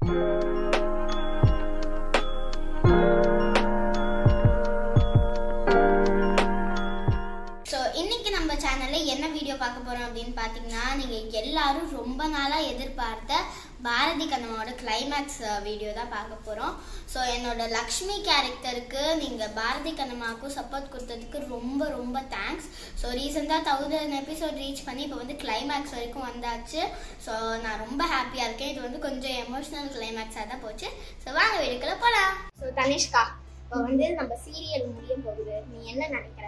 So இன்னைக்கு நம்ம சேனல்ல என்ன வீடியோ பார்க்க போறோம் அப்படின்னு பார்த்தீங்கன்னா நீங்க எல்லாரும் ரொம்ப நாளா எதிர்பார்த்த பாரதி கண்ணம்மாவோட கிளைமேக்ஸ் வீடியோ தான் பார்க்க போறோம் ஸோ என்னோட லக்ஷ்மி கேரக்டருக்கு நீங்க பாரதி கண்ணம்மாவுக்கும் சப்போர்ட் கொடுத்ததுக்கு ரொம்ப ரொம்ப தேங்க்ஸ் ஸோ ரீசெண்டாக தௌசண்ட் எபிசோட் ரீச் பண்ணி இப்போ வந்து கிளைமேக்ஸ் வரைக்கும் வந்தாச்சு ஸோ நான் ரொம்ப ஹாப்பியா இருக்கேன் இது வந்து கொஞ்சம் எமோஷனல் கிளைமேக்ஸாக தான் போச்சு ஸோ வாங்க வீடுக்குள்ள போலாம் ஸோ தனிஷ்கா இப்போ வந்து நம்ம சீரியல் முடிய போகுது நீ என்ன நினைக்கிற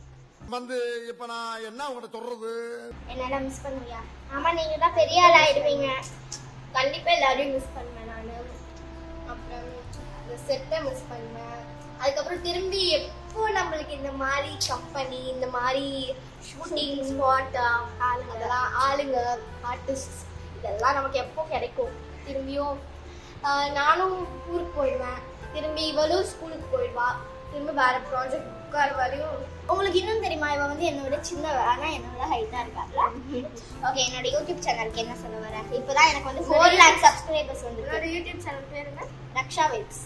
வந்து இப்ப நான் என்ன உங்கள்ட்ட சொல்றது என்னால மிஸ் பண்ணுவியா ஆமா நீங்க தான் பெரிய ஆள் ஆயிடுவீங்க கண்டிப்பா எல்லாரையும் மிஸ் பண்ணுவேன் நான் அப்புறம் இந்த செட்டை மிஸ் பண்ணுவேன் அதுக்கப்புறம் திரும்பி எப்போ நம்மளுக்கு இந்த மாதிரி கம்பெனி இந்த மாதிரி ஷூட்டிங் ஸ்பாட் ஆளுங்க அதெல்லாம் ஆளுங்க ஆர்டிஸ்ட் இதெல்லாம் நமக்கு எப்போ கிடைக்கும் திரும்பியும் ஆஹ், நானும் ஊருக்கு போயிடுவேன் திரும்பி இவளும் ஸ்கூலுக்கு போயிடுவா திரும்ப வேற ப்ராஜெக்ட் உட்கார வரையும் உங்களுக்கு இன்னும் தெரியுமா இவ வந்து என்னோட சின்ன ஆனா என்னோட ஹைட்டா இருக்காப்ல ஓகே என்னோட யூடியூப் சேனலுக்கு என்ன சொல்ல வரேன் இப்போதான் எனக்கு வந்து ஃபோர் லேக் சப்ஸ்கிரைபர்ஸ் என்னோட வந்து யூடியூப் சேனல் பேர் என்ன ரக்ஷா வைப்ஸ்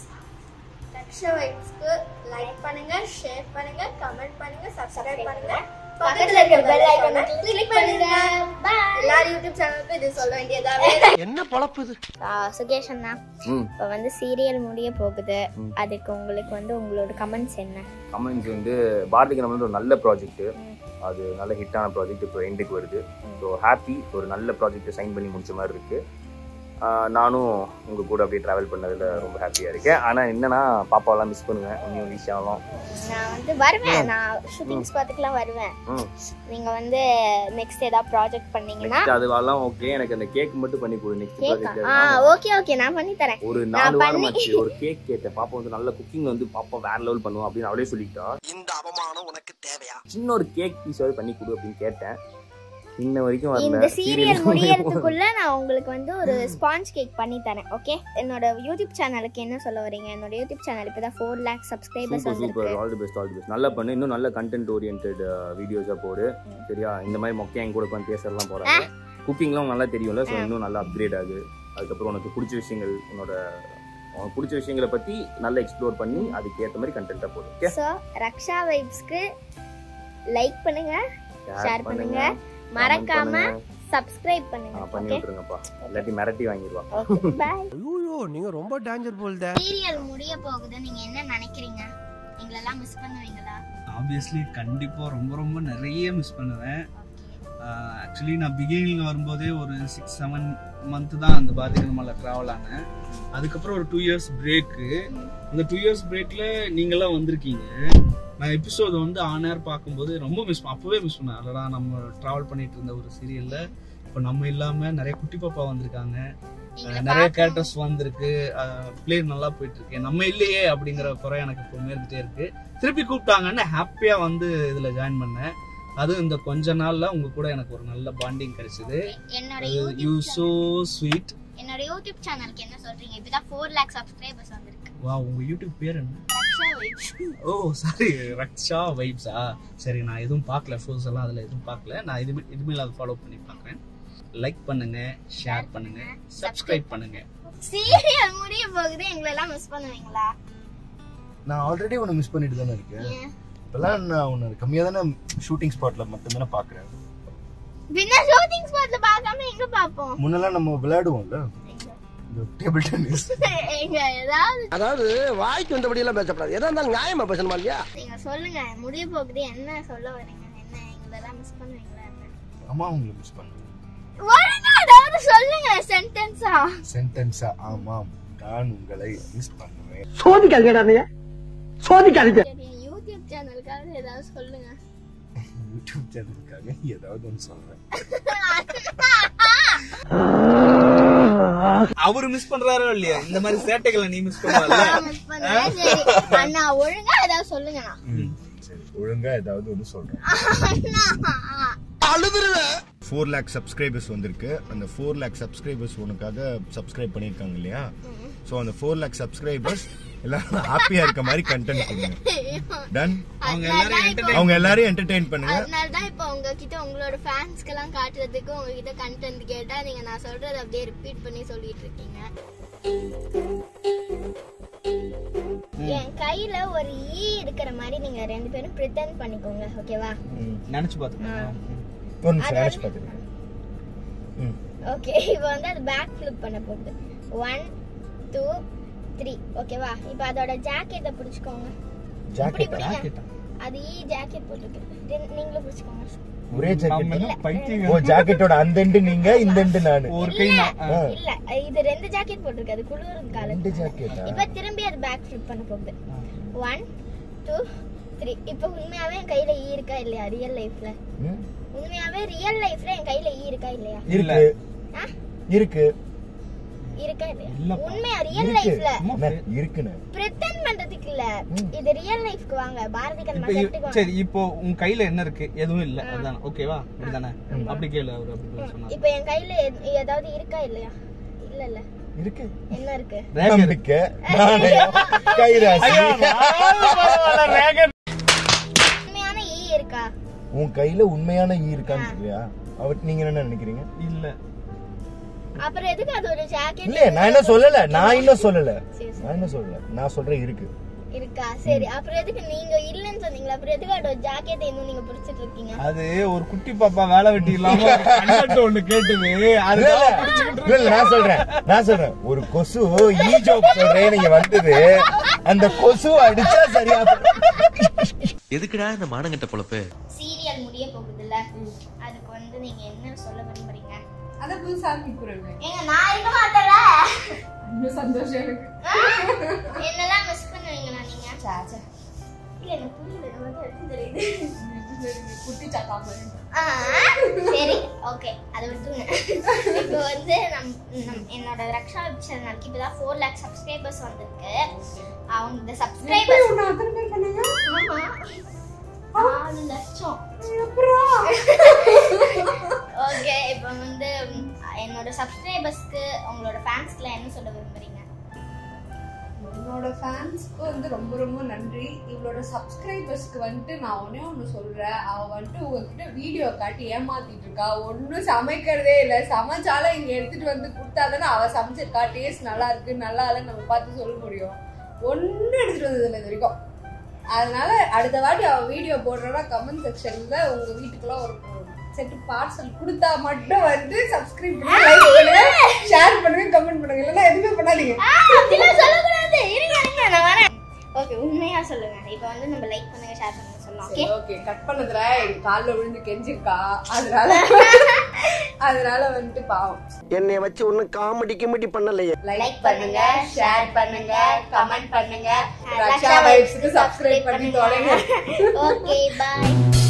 ரக்ஷா வைப்ஸ்க்கு லைக் பண்ணுங்க ஷேர் பண்ணுங்க கமெண்ட் பண்ணுங்க சப்ஸ்கிரைப் பண்ணுங்க பக்கத்துல இருக்க பெல் ஐகானை கிளிக் பண்ணுங்க பை எல்லாரும் யூடியூப் சேனலுக்கும் இது சொல்ல வேண்டியதாவே என்ன பழப்பு இது சுகேஷ் அண்ணா ம் இப்போ வந்து சீரியல் முடிய போகுது அதுக்கு உங்களுக்கு வந்து உங்களோட கமெண்ட்ஸ் என்ன கமெண்ட்ஸ் வந்து பாரதிக்கு நம்ம வந்து ஒரு நல்ல ப்ராஜெக்ட் அது நல்ல ஹிட்டான ப்ராஜெக்ட் இப்போ எண்டுக்கு வருது ஸோ ஹாப்பி ஒரு நல்ல ப்ராஜெக்ட் சைன் பண்ணி முடிச்ச மாதிரி இருக்கு ஆஹ் நானும் உங்க கூட அப்படியே ட்ராவல் பண்ணதுல ரொம்ப ஹாப்பியா இருக்கேன் ஆனா என்னன்னா பாப்பாவெல்லாம் மிஸ் பண்ணுவேன் இன்னும் விஷயம்லாம் நான் வந்து வருவேன் நான் ஷூட்டிங் ஸ்பாட்டுக்குலாம் வருவேன் ம் நீங்க வந்து நெக்ஸ்ட் ஏதாவது ப்ராஜெக்ட் பண்ணீங்கன்னா நெக்ஸ்ட் அதுவெல்லாம் ஓகே எனக்கு அந்த கேக் மட்டும் பண்ணி கொடு நெக்ஸ்ட் கேக்கா ஆ ப்ராஜெக்ட் ஓகே ஓகே நான் பண்ணி தரேன் ஒரு நாலு வாரம் ஆச்சு ஒரு கேக் கேட்டேன் பாப்பா வந்து நல்ல குக்கிங் வந்து பாப்பா வேற லெவல் பண்ணுவோம் அப்படின்னு அவளே சொல்லிட்டா இந்த அவமானம் உனக்கு தேவையா சின்ன ஒரு கேக் பீஸ் பண்ணி கொடு அப்படின்னு கேட்டேன் இன்ன வரைக்கும் இந்த வரல சீரியல் முடியறதுக்குள்ள நான் உங்களுக்கு வந்து ஒரு ஸ்பாஞ்ச் கேக் பண்ணி தரேன் ஓகே என்னோட யூடியூப் சேனலுக்கு என்ன சொல்ல வரீங்க என்னோட யூடியூப் சேனல் இப்பதான் four lakh subscribers super super வந்திருக்கு all the best all the best நல்லா பண்ணு இன்னும் நல்ல கண்டென்ட் ஓரியன்ட் வீடியோஸாக போடு சரியா இந்த மாதிரி மொக்கையா என் கூட உட்காந்து பேசலாம் போறாங்க குக்கிங்லாம் நல்லா தெரியும்ல ஸோ இன்னும் நல்லா அப்கிரேட் ஆகுது அதுக்கப்புறம் உனக்கு பிடிச்ச விஷயங்கள் உன்னோட உனக்கு பிடிச்ச விஷயங்களை பத்தி நல்லா எக்ஸ்ப்ளோர் பண்ணி அதுக்கு ஏற்ற மாதிரி கண்டென்ட்டாக போடு ஓகே ஸோ ரக்ஷா வைப்ஸ்க்கு லைக் பண்ணுங்க ஷேர் பண்ணுங்க மறக்காம சப்ஸ்கிரைப் பண்ணுங்க பண்ணி ஓகே விட்டுருங்கப்பா இல்லாட்டி மிரட்டி வாங்கிடுவா ஓகே பை ஐயோ நீங்க ரொம்ப டேஞ்சர் போல்த சீரியல் முடிய போகுது நீங்க என்ன நினைக்கிறீங்க எங்களெல்லாம் மிஸ் பண்ணுவீங்களா ஆப்வியஸ்லி கண்டிப்பாக ரொம்ப ரொம்ப நிறைய மிஸ் பண்ணுவேன் ஆக்சுவலி நான் பிகினிங் வரும்போதே ஒரு சிக்ஸ் செவன் மந்த் தான் அந்த பாரதிகர் மலை ட்ராவல் ஆனேன் அதுக்கப்புறம் ஒரு டூ இயர்ஸ் பிரேக்கு அந்த டூ இயர்ஸ் பிரேக்ல நீங்களாம் வந்திருக்கீங்க நான் எபிசோட் வந்து ஆன் ஏர் பார்க்கும்போது ரொம்ப மிஸ் அப்பவே மிஸ் பண்ணேன் அடடா நம்ம ட்ராவல் பண்ணிட்டு இருந்த ஒரு சீரியல்ல இப்போ நம்ம இல்லாம நிறைய குட்டி பாப்பா வந்திருக்காங்க அஹ் நிறைய கேரக்டர்ஸ் வந்திருக்கு பிளே நல்லா போயிட்டு இருக்கு நம்ம இல்லையே அப்படிங்கிற குறை எனக்கு எப்பவுமே இருந்துட்டே இருக்கு திருப்பி கூப்பிட்டாங்கன்னு ஹாப்பியா வந்து இதுல ஜாயின் பண்ணேன் அதுவும் இந்த கொஞ்ச நாள்ல உங்க கூட எனக்கு ஒரு நல்ல பாண்டிங் கிடைச்சது என்னோட யூ யூடியூப் சோ ஸ்வீட் என்னோட யூடியூப் சேனலுக்கு என்ன சொல்றீங்க இப்பதான் ஃபோர் லேக் சப்ஸ்கிரைபர்ஸ் வந்திருக்கு வா உங்க யூடியூப் பேர் என்ன ரக்ஷா வைப்ஸ் ஓ சாரி ரக்ஷா வைப்ஸா சரி நான் எதுவும் பார்க்கல ஃபோர்ஸ் எல்லாம் அதுல எதுவும் பார்க்கல நான் இதுமே இனிமேல் அதை ஃபாலோ பண்ணி பார்க்குறேன் லைக் பண்ணுங்க ஷேர் பண்ணுங்க சப்ஸ்கிரைப் பண்ணுங்க சீரியல் முடிய போகுது எங்களெல்லாம் மிஸ் பண்ணுவீங்களா நான் ஆல்ரெடி உன்னை மிஸ் பண்ணிட்டு தானே இருக்கேன் இப்பெல்லாம் நான் உன்னை கம்மியாக தானே ஷூட்டிங் ஸ்பாட்ல மட்டும் தானே பார்க்குறேன் பின்ன ஷூட்டிங் ஸ்பாட்ல பார்க்காம எங்க பாப்போம் முன்னெல்லாம் நம்ம விளையாடுவோம்ல இந்த டேபிள் டென்னிஸ் எங்க ஏதாவது அதாவது வாய்க்கு வந்தபடி எல்லாம் பேசப்படாது எதா இருந்தாலும் நியாயமா பேசணுமா இல்லையா நீங்க சொல்லுங்க முடிய போகுது என்ன சொல்ல வரீங்க என்ன எங்களெல்லாம் மிஸ் பண்ணுவீங்களா என்ன அம்மா உங்களை மிஸ் பண்ணுவேன் ஒழுங்கா ஏதாவது சொல்லுங்க சென்டென்ஸா சென்டென்ஸா ஆமாம் நான் உங்களை மிஸ் பண்ணுவேன் சோதிக்காதீங்க சோதிக்காதீங்க சரி யூடியூப் சேனலுக்காக ஏதாவது சொல்லுங்க யூடியூப் சேனலுக்காக ஏதாவது ஒன்று சொல்றேன் அவரு மிஸ் பண்றாரோ இல்லையா இந்த மாதிரி சேட்டைகளை நீ மிஸ் பண்ணுவல மிஸ் பண்ணுவேன் சரி அண்ணா ஒழுங்கா ஏதாவது சொல்லுங்கண்ணா சரி ஒழுங்கா ஏதாவது ஒன்று சொல்றேன் அண்ணா அழுதுருவேன் ஃபோர் லேக் சப்ஸ்கிரைபர்ஸ் வந்திருக்கு அந்த ஃபோர் லேக் சப்ஸ்கிரைபர்ஸ் உனக்காக சப்ஸ்கிரைப் பண்ணியிருக்காங்க இல்லையா ஸோ அந்த ஃபோர் லேக் சப்ஸ்கிரைபர்ஸ் எல்லாரும் ஹாப்பியா இருக்க மாதிரி கண்டென்ட் கொடுங்க டன் அவங்க எல்லாரும் entertain அவங்க எல்லாரையும் என்டர்டெயின் பண்ணுங்க அதனால தான் இப்போ உங்ககிட்ட உங்களோட ஃபேன்ஸ்க்கெல்லாம் காட்டுறதுக்கு உங்ககிட்ட கண்டென்ட் கேட்டா நீங்க நான் சொல்றத அப்படியே ரிப்பீட் பண்ணி சொல்லிட்டு இருக்கீங்க என் கையில ஒரு ஈ இருக்கிற மாதிரி நீங்க ரெண்டு பேரும் ப்ரிட்டன் பண்ணிக்கோங்க ஓகேவா நினைச்சு பார்த்துக்கோங்க ஒரு நிமிஷம் நினைச்சு பாத்துக்கிறேன் ம். ஓகே இப்போ வந்து அது பேக் ஃபிளிப் பண்ண போகுது ஒன் டூ த்ரீ ஓகேவா இப்போ அதோட ஜாக்கெட்டை பிடிச்சிக்கோங்க இப்படி ஜாக்கெட் பிடிங்க அது ஈ ஜாக்கெட் போட்டுருக்கு தென் நீங்களும் பிடிச்சிக்கோங்க ஒரே நம்ம ஜாக்கெட் என்ன பைத்தியம் ஓ ஜாக்கெட்டோட அந்த எண்டு நீங்க இந்த எண்டு நானு ஒரு கை நான் ஆ. இல்ல இது ரெண்டு ஜாக்கெட் போட்டிருக்கு அது குளிரும் காலம் ரெண்டு ஜாக்கெட்டா இப்ப திரும்பி அது பேக் ஃபிளிப் பண்ண போகுது ஒன் டூ த்ரீ இப்போ உண்மையாவே என் கையில ஈ இருக்கா இல்லையா ரியல் லைஃப்ல ம்? உண்மையாவே ரியல் லைஃப்ல என் கையில ஈ இருக்கா இல்லையா இல்ல. இருக்கு ஆ? இருக்கு இருக்கா இல்லையா இல்லப்பா. உண்மையா ரியல் இருக்கு லைஃப்ல என்ன, இருக்குன்னு பிரிட்டன் பண்றதுக்கு இல்ல இது ரியல் லைஃப்க்கு வாங்க பாரதி கண்ணம்மா இப்ப இ- செட்டுக்கு வாங்க சரி இப்போ உன் கையில என்ன இருக்கு எதுவும் இல்ல அதான் ஓகேவா அப்படிதானே அப்படி கேளு அவர் அப்படி பதில் சொன்னாரு இப்போ என் கையில எது- ஏதாவது இருக்கா இல்லையா இல்ல இல்ல இருக்கு என்ன இருக்கு ரேகை இருக்கு. நம்பிக்கை நாணயம் கைராசி உண்மையான ஈ இருக்கா உன் கையில உண்மையான ஈ இருக்கான்னு சொல்றியா அவர் நீங்க என்ன நினைக்கிறீங்க இல்ல அப்புறம் எதுக்கு அது ஒரு ஜாக்கெட் இல்ல நான் என்ன சொல்லல நான் இன்னும் சொல்லல சரி, சரி. நான் என்ன சொல்லல நான் சொல்றேன் இருக்கு இருக்கா சரி அப்புறம் எதுக்கு நீங்க இல்லன்னு சொன்னீங்களா அப்புறம் எதுக்கு அதோட ஜாக்கெட் இன்னும் நீங்க பிடிச்சிட்டு இருக்கீங்க அது ஒரு குட்டி பாப்பா வேலை வெட்டி இல்லாம ஒரு கண்டென்ட் ஒண்ணு கேட்டுது இல்ல, இல்ல. இல்ல, இல்ல, நான் சொல்றேன் நான் சொல்றேன் ஒரு கொசு ஈ ஜோக் சொல்றேன் நீங்க வந்தது அந்த கொசு அடிச்சா சரியா போயிடும். எதுக்குடா இந்த மானங்கட்ட பொழப்பு சீரியல் முடிய போகுதுல்ல அதுக்கு வந்து நீங்க என்ன சொல்ல விரும்புறீங்க அத புதுசா ஆரம்பிக்கிறேன் ஏங்க நான் இருக்க மாட்டேன்ல இன்னும் சந்தோஷம் எனக்கு என்னெல்லாம் மிஸ் பண்ணுவீங்களா நீங்க இல்ல எனக்கு புரியல எனக்கு வந்து எடுத்து தெரியுது குட்டி சாக்கா மாதிரி ஆ, சரி ஓகே அதை விட்டுருங்க இப்போ வந்து நம் நம் என்னோட ரக்ஷா வெப் சேனலுக்கு இப்போ தான் ஃபோர் லேக் சப்ஸ்கிரைபர்ஸ் வந்திருக்கு அவங்க இந்த சப்ஸ்கிரைபர்ஸ் உன்னை அத்தனை பேர் பண்ணாங்க ஆமா நாலு லட்சம் ஓகே இப்போ வந்து ம், என்னோட சப்ஸ்கிரைபர்ஸ்க்கு உங்களோட ஃபேன்ஸ்க்குலாம் என்ன சொல்ல விரும்புறீங்க என்னோட ஃபேன்ஸ்க்கு வந்து ரொம்ப ரொம்ப நன்றி இவளோட சப்ஸ்கிரைபர்ஸ்க்கு வந்துட்டு நான் ஒன்னே ஒன்று சொல்றேன் அவ வந்துட்டு உங்ககிட்ட வீடியோ காட்டி ஏமாத்திட்டு இருக்கா ஒன்றும் சமைக்கிறதே இல்லை சமைச்சாலும் இங்க எடுத்துட்டு வந்து கொடுத்தாதானே அவ சமைச்சிருக்கா டேஸ்ட் நல்லா இருக்கு நல்லா இல்லைன்னு நம்ம பார்த்து சொல்ல முடியும் ஒன்றும் எடுத்துட்டு வந்தது இல்லை இது வரைக்கும் அதனால அடுத்த வாட்டி அவ வீடியோ போடுறோன்னா கமெண்ட் செக்ஷன்ல உங்க வீட்டுக்குலாம் ஒரு செட்டு பார்சல் கொடுத்தா மட்டும் வந்து சப்ஸ்கிரைப் பண்ணுங்க லைக் பண்ணுங்க ஷேர் பண்ணுங்க கமெண்ட் பண்ணுங்க இல்லைன்னா எதுவுமே பண்ணாதீங்க ஆ, அப்படிலாம் சொல்லக்கூடாது இருங்க இருங்க நான் வரேன் ஓகே உண்மையா சொல்லுங்க இப்போ வந்து நம்ம லைக் பண்ணுங்க ஷேர் பண்ணுங்க சொல்லலாம் ஓகே ஓகே கட் பண்ணதுல எங்க கால்ல விழுந்து கெஞ்சிருக்கா அதனால அதனால வந்துட்டு பாவம் என்னைய வச்சு ஒன்னும் காமெடி கிமெடி பண்ணலையே லைக் பண்ணுங்க ஷேர் பண்ணுங்க கமெண்ட் பண்ணுங்க ரக்ஷா வைப்ஸ்க்கு சப்ஸ்கிரைப் பண்ணி தொலைங்க ஓகே பாய்